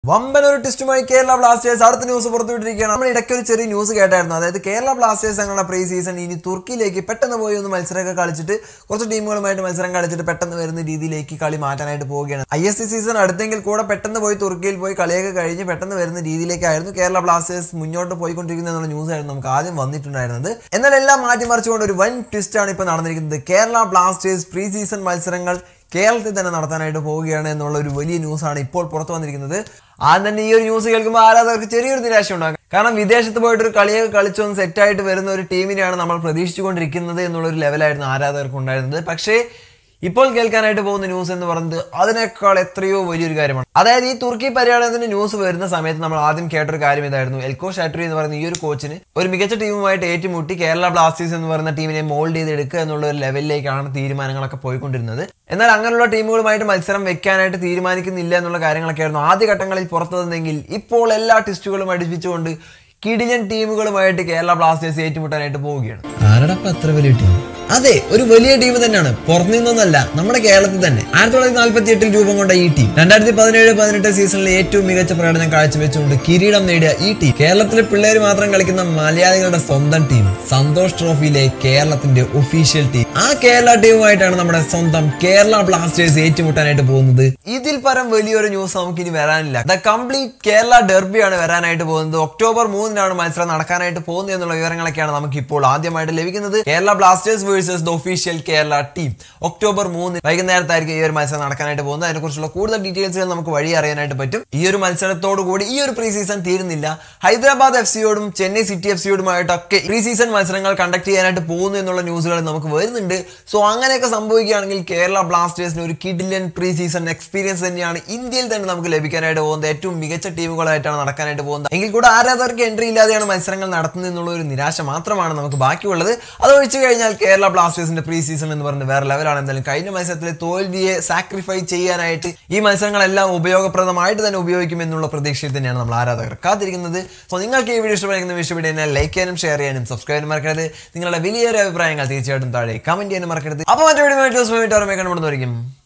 വമ്പൻ ഒരു ടെസ്റ്റുമായി കേരള ബ്ലാസ്റ്റേഴ്സ് അടുത്ത ന്യൂസ് പുറത്തുവിട്ടിരിക്കുകയാണ് നമ്മൾ ഇടയ്ക്ക് ഒരു ചെറിയ ന്യൂസ് കേട്ടായിരുന്നു അതായത് കേരള ബ്ലാസ്റ്റേഴ്സ് തങ്ങളുടെ പ്രീ സീസൺ ഇനി തുർക്കിയിലേക്ക് പെട്ടെന്ന് പോയി ഒന്ന് മത്സരമൊക്കെ കളിച്ചിട്ട് കുറച്ച് ടീമുകളുമായിട്ട് മത്സരം കളിച്ചിട്ട് പെട്ടെന്ന് വരുന്ന രീതിയിലേക്ക് കളി മാറ്റാനായിട്ട് പോവുകയാണ് ഐ എസ് സി സീസൺ അടുത്തെങ്കിൽ കൂടെ പെട്ടെന്ന് പോയി തുർക്കിയിൽ പോയി കളിയൊക്കെ കഴിഞ്ഞ് പെട്ടെന്ന് വരുന്ന രീതിയിലേക്കായിരുന്നു കേരള ബ്ലാസ്റ്റേഴ്സ് മുന്നോട്ട് പോയിക്കൊണ്ടിരിക്കുന്നത് എന്നുള്ള ന്യൂസ് ആയിരുന്നു നമുക്ക് ആദ്യം വന്നിട്ടുണ്ടായിരുന്നത് എന്നാൽ എല്ലാം മാറ്റിമറിച്ചുകൊണ്ട് ഒരു വൻ ട്വിസ്റ്റാണ് ഇപ്പോൾ നടന്നിരിക്കുന്നത് കേരള ബ്ലാസ്റ്റേഴ്സ് പ്രീ സീസൺ മത്സരങ്ങൾ കേരളത്തിൽ തന്നെ നടത്താനായിട്ട് പോവുകയാണ് എന്നുള്ള ഒരു വലിയ ന്യൂസാണ് ഇപ്പോൾ പുറത്തു വന്നിരിക്കുന്നത് ആദ്യം തന്നെ ഈ ഒരു ന്യൂസ് കേൾക്കുമ്പോൾ ആരാധകർക്ക് ചെറിയൊരു നിരാശ ഉണ്ടാകും കാരണം വിദേശത്ത് പോയിട്ട് ഒരു കളിയൊക്കെ കളിച്ചൊന്ന് സെറ്റായിട്ട് വരുന്ന ഒരു ടീമിനെയാണ് നമ്മൾ പ്രതീക്ഷിച്ചുകൊണ്ടിരിക്കുന്നത് എന്നുള്ള ഒരു ലെവലായിരുന്നു ആരാധകർക്ക് ഉണ്ടായിരുന്നത് പക്ഷേ ഇപ്പോൾ കേൾക്കാനായിട്ട് പോകുന്ന ന്യൂസ് എന്ന് പറയുന്നത് അതിനേക്കാൾ എത്രയോ വലിയൊരു കാര്യമാണ് അതായത് ഈ തുർക്കി പര്യടനത്തിന് ന്യൂസ് വരുന്ന സമയത്ത് നമ്മൾ ആദ്യം കേട്ടൊരു കാര്യം ഇതായിരുന്നു എൽക്കോ ഷാട്രി എന്ന് പറയുന്ന ഈ ഒരു കോച്ചിന് ഒരു മികച്ച ടീമുമായിട്ട് ഏറ്റുമുട്ടി കേരള ബ്ലാസ്റ്റേഴ്സ് എന്ന് പറയുന്ന ടീമിനെ മോൾഡ് ചെയ്ത് എടുക്കുക എന്നുള്ള ഒരു ലെവലിലേക്കാണ് തീരുമാനങ്ങളൊക്കെ പോയിക്കൊണ്ടിരുന്നത് എന്നാൽ അങ്ങനെയുള്ള ടീമുകളുമായിട്ട് മത്സരം വെക്കാനായിട്ട് തീരുമാനിക്കുന്നില്ല എന്നുള്ള കാര്യങ്ങളൊക്കെയായിരുന്നു ആദ്യഘട്ടങ്ങളിൽ പുറത്തു വന്നെങ്കിൽ ഇപ്പോൾ എല്ലാ ടെസ്റ്റുകളും അടിപ്പിച്ചുകൊണ്ട് കിടിലൻ ടീമുകളുമായിട്ട് കേരള ബ്ലാസ്റ്റേഴ്സ് ഏറ്റുമുട്ടാനായിട്ട് പോവുകയാണ് ആരടപ്പ അത്ര വലിയ ടീം അതെ ഒരു വലിയ ടീം തന്നെയാണ് പുറത്തു നിന്നൊന്നല്ല നമ്മുടെ കേരളത്തിൽ തന്നെ ആയിരത്തി തൊള്ളായിരത്തി നാൽപ്പത്തി എട്ടിൽ രൂപം കൊണ്ട ഈ ടീം രണ്ടായിരത്തി പതിനേഴ് പതിനെട്ട് സീസണിലെ ഏറ്റവും മികച്ച പ്രകടനം കാഴ്ചവെച്ചുകൊണ്ട് കിരീടം നേടിയ ഈ ടീം കേരളത്തിലെ പിള്ളേർ മാത്രം കളിക്കുന്ന മലയാളികളുടെ സ്വന്തം ടീം സന്തോഷ് ട്രോഫിയിലെ കേരളത്തിന്റെ ഒഫീഷ്യൽ ടീം ആ കേരള ടീമുമായിട്ടാണ് നമ്മുടെ സ്വന്തം കേരള ബ്ലാസ്റ്റേഴ്സ് ഏറ്റുമുട്ടാനായിട്ട് പോകുന്നത് ഇതിൽ പരം വലിയൊരു ന്യൂസ് നമുക്ക് ഇനി വരാനില്ല ദ കംപ്ലീറ്റ് കേരള ഡെർബിയാണ് വരാനായിട്ട് പോകുന്നത് ഒക്ടോബർ മൂന്നിനാണ് മത്സരം നടക്കാനായിട്ട് പോകുന്നത് എന്നുള്ള വിവരങ്ങളൊക്കെയാണ് നമുക്ക് ഇപ്പോൾ ആദ്യമായിട്ട് ലഭിക്കുന്നത് Kerala Blasters versus the official Kerala team October മൂന്ന് വൈകുന്നേരത്തായിരിക്കും ഈ ഒരു മത്സരം നടക്കാനായിട്ട് പോകുന്നത് അതിനെക്കുറിച്ചുള്ള കൂടുതൽ ഡീറ്റെയിൽസുകൾ നമുക്ക് വഴി അറിയാനായിട്ട് പറ്റും ഈ ഒരു മത്സരത്തോടു കൂടി ഈ ഒരു പ്രീ സീസൺ തീരുന്നില്ല ഹൈദരാബാദ് എഫ് സിയോടും ചെന്നൈ സിറ്റി എഫ് സിയോടുമായിട്ടൊക്കെ പ്രീ സീസൺ മത്സരങ്ങൾ കണ്ടക്ട് ചെയ്യാനായിട്ട് പോകുന്നു എന്നുള്ള ന്യൂസുകൾ നമുക്ക് വരുന്നുണ്ട് സോ അങ്ങനെയൊക്കെ സംഭവിക്കുകയാണെങ്കിൽ കേരള ബ്ലാസ്റ്റേഴ്സിന് ഒരു കിഡിലൻ പ്രീ സീസൺ എക്സ്പീരിയൻസ് തന്നെയാണ് ഇന്ത്യയിൽ തന്നെ നമുക്ക് ലഭിക്കാനായിട്ട് പോകുന്നത് ഏറ്റവും മികച്ച ടീമുകളായിട്ടാണ് നടക്കാനായിട്ട് പോകുന്നത് എങ്കിൽ കൂടെ ആരാധകർക്ക് എൻട്രി ഇല്ലാതെയാണ് മത്സരങ്ങൾ നടത്തുന്നത് എന്നുള്ള ഒരു നിരാശ മാത്രമാണ് നമുക്ക് ബാക്കിയുള്ളത് അത് ഒഴിച്ചു കഴിഞ്ഞാൽ കേരള ബ്ലാസ്റ്റേഴ്സിന്റെ പ്രീ സീസൺ എന്ന് പറയുന്നത് വേറെ ലെവലാണ് എന്തായാലും കഴിഞ്ഞ മത്സരത്തിലെ തോൽവിയെ സാക്രിഫൈ ചെയ്യാനായിട്ട് ഈ മത്സരങ്ങളെല്ലാം ഉപയോഗപ്രദമായിട്ട് തന്നെ ഉപയോഗിക്കും എന്നുള്ള പ്രതീക്ഷയിൽ തന്നെയാണ് നമ്മൾ ആരാധകർ കാത്തിരിക്കുന്നത് സോ നിങ്ങൾക്ക് ഈ വീഡിയോ ഇഷ്ടപ്പെടുന്ന വീഡിയോ ലൈക്ക് ചെയ്യാനും ഷെയർ ചെയ്യാനും സബ്സ്ക്രൈബ് ചെയ്യാനും മറക്കരുത് നിങ്ങളുടെ വലിയൊരു അഭിപ്രായങ്ങൾ തീർച്ചയായിട്ടും താഴെ കമന്റ് ചെയ്യാനും മറക്കരുത് അപ്പോൾ മറ്റേ വീഡിയോ വീണ്ടും കാണുമ്പോൾ